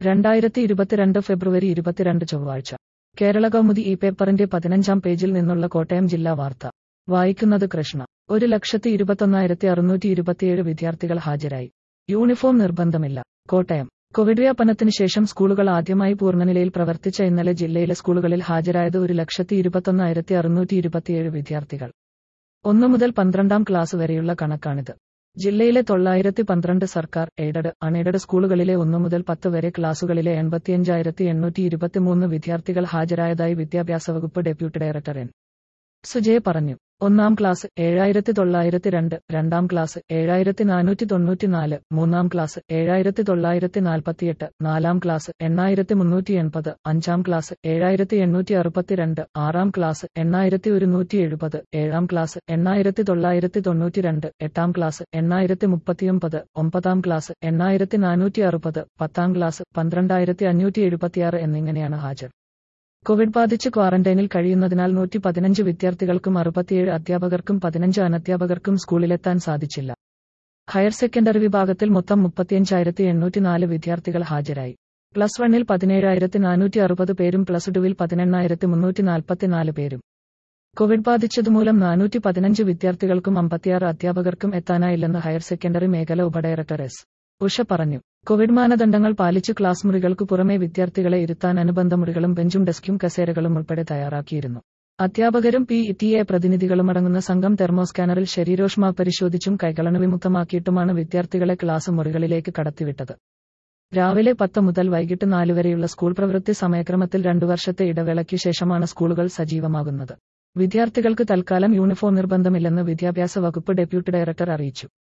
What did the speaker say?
രണ്ടായിരത്തി ഇരുപത്തിരണ്ട് ഫെബ്രുവരി ഇരുപത്തിരണ്ട് ചൊവ്വാഴ്ച കേരള കൗമുദി ഈ പേപ്പറിന്റെ പതിനഞ്ചാം പേജിൽ നിന്നുള്ള കോട്ടയം ജില്ലാ വാർത്ത വായിക്കുന്നത് കൃഷ്ണ ഒരു ലക്ഷത്തി ഇരുപത്തൊന്നായിരത്തി അറുന്നൂറ്റി ഇരുപത്തിയേഴ് വിദ്യാർത്ഥികൾ ഹാജരായി യൂണിഫോം നിർബന്ധമില്ല കോട്ടയം കോവിഡ് വ്യാപനത്തിന് ശേഷം സ്കൂളുകൾ ആദ്യമായി പൂർണ്ണനിലയിൽ പ്രവർത്തിച്ച ഇന്നലെ ജില്ലയിലെ സ്കൂളുകളിൽ ഹാജരായത് ഒരു ലക്ഷത്തി ഇരുപത്തൊന്നായിരത്തി അറുന്നൂറ്റി ഇരുപത്തിയേഴ് വിദ്യാർത്ഥികൾ ഒന്നു മുതൽ പന്ത്രണ്ടാം ക്ലാസ് വരെയുള്ള കണക്കാണിത് ജില്ലയിലെ തൊള്ളായിരത്തി പന്ത്രണ്ട് സർക്കാർ എയ്ഡഡ് അൺഎയ്ഡഡ് സ്കൂളുകളിലെ ഒന്നു മുതൽ പത്ത് വരെ ക്ലാസുകളിലെ എൺപത്തിയഞ്ചായിരത്തി എണ്ണൂറ്റി ഇരുപത്തിമൂന്ന് വിദ്യാർത്ഥികൾ ഹാജരായതായി വിദ്യാഭ്യാസ വകുപ്പ് ഡെപ്യൂട്ടി ഡയറക്ടർ എൻ സുജയ് പറഞ്ഞു ഒന്നാം ക്ലാസ് ഏഴായിരത്തി തൊള്ളായിരത്തി രണ്ട് രണ്ടാം ക്ലാസ് ഏഴായിരത്തി നാനൂറ്റി തൊണ്ണൂറ്റിനാല് മൂന്നാം ക്ലാസ് ഏഴായിരത്തി തൊള്ളായിരത്തി നാൽപ്പത്തിയെട്ട് നാലാം ക്ലാസ് എണ്ണായിരത്തി മുന്നൂറ്റി എൺപത് അഞ്ചാം ക്ലാസ് ഏഴായിരത്തി എണ്ണൂറ്റി അറുപത്തിരണ്ട് ആറാം ക്ലാസ് എണ്ണായിരത്തി ഒരുന്നൂറ്റി എഴുപത് ഏഴാം ക്ലാസ് എണ്ണായിരത്തി തൊള്ളായിരത്തി തൊണ്ണൂറ്റിരണ്ട് എട്ടാം ക്ലാസ് എണ്ണായിരത്തി മുപ്പത്തിയൊമ്പത് ഒമ്പതാം ക്ലാസ് എണ്ണായിരത്തി നാനൂറ്റി അറുപത് പത്താം ക്ലാസ് പന്ത്രണ്ടായിരത്തി അഞ്ഞൂറ്റി എഴുപത്തിയാറ് എന്നിങ്ങനെയാണ് ഹാജർ കോവിഡ് ബാധിച്ച് ക്വാറന്റൈനിൽ കഴിയുന്നതിനാൽ നൂറ്റി പതിനഞ്ച് വിദ്യാർത്ഥികൾക്കും അറുപത്തിയേഴ് അധ്യാപകർക്കും പതിനഞ്ച് അനധ്യാപകർക്കും സ്കൂളിലെത്താൻ സാധിച്ചില്ല ഹയർ സെക്കൻഡറി വിഭാഗത്തിൽ മൊത്തം മുപ്പത്തിയഞ്ചായിരത്തി എണ്ണൂറ്റിനാല് വിദ്യാർത്ഥികൾ ഹാജരായി പ്ലസ് വണ്ണിൽ പതിനേഴായിരത്തി നാനൂറ്റി അറുപത് പേരും പ്ലസ് ടുവിൽ പതിനെണ്ണായിരത്തി മുന്നൂറ്റി നാൽപ്പത്തിനാല് പേരും കോവിഡ് ബാധിച്ചതുമൂലം നാനൂറ്റി പതിനഞ്ച് വിദ്യാർത്ഥികൾക്കും അമ്പത്തിയാറ് അധ്യാപകർക്കും എത്താനായില്ലെന്ന് ഹയർ സെക്കൻഡറി മേഖല ഉപഡയറക്ടർ എസ് ഉഷ പറഞ്ഞു കോവിഡ് മാനദണ്ഡങ്ങൾ പാലിച്ച് ക്ലാസ് മുറികൾക്ക് പുറമെ വിദ്യാർത്ഥികളെ ഇരുത്താൻ അനുബന്ധ മുറികളും ബെഞ്ചും ഡെസ്കും കസേരകളും ഉൾപ്പെടെ തയ്യാറാക്കിയിരുന്നു അധ്യാപകരും പി ടി എ പ്രതിനിധികളും അടങ്ങുന്ന സംഘം തെർമോസ്കാനറിൽ ശരീരോഷ്മ പരിശോധിച്ചും കൈകളണ വിമുക്തമാക്കിയിട്ടുമാണ് വിദ്യാർത്ഥികളെ ക്ലാസ് മുറികളിലേക്ക് കടത്തിവിട്ടത് രാവിലെ പത്ത് മുതൽ വൈകിട്ട് നാല് വരെയുള്ള സ്കൂൾ പ്രവൃത്തി സമയക്രമത്തിൽ രണ്ടു വർഷത്തെ ഇടവേളയ്ക്ക് ശേഷമാണ് സ്കൂളുകൾ സജീവമാകുന്നത് വിദ്യാർത്ഥികൾക്ക് തൽക്കാലം യൂണിഫോം നിർബന്ധമില്ലെന്ന് വിദ്യാഭ്യാസ വകുപ്പ് ഡെപ്യൂട്ടി ഡയറക്ടർ അറിയിച്ചു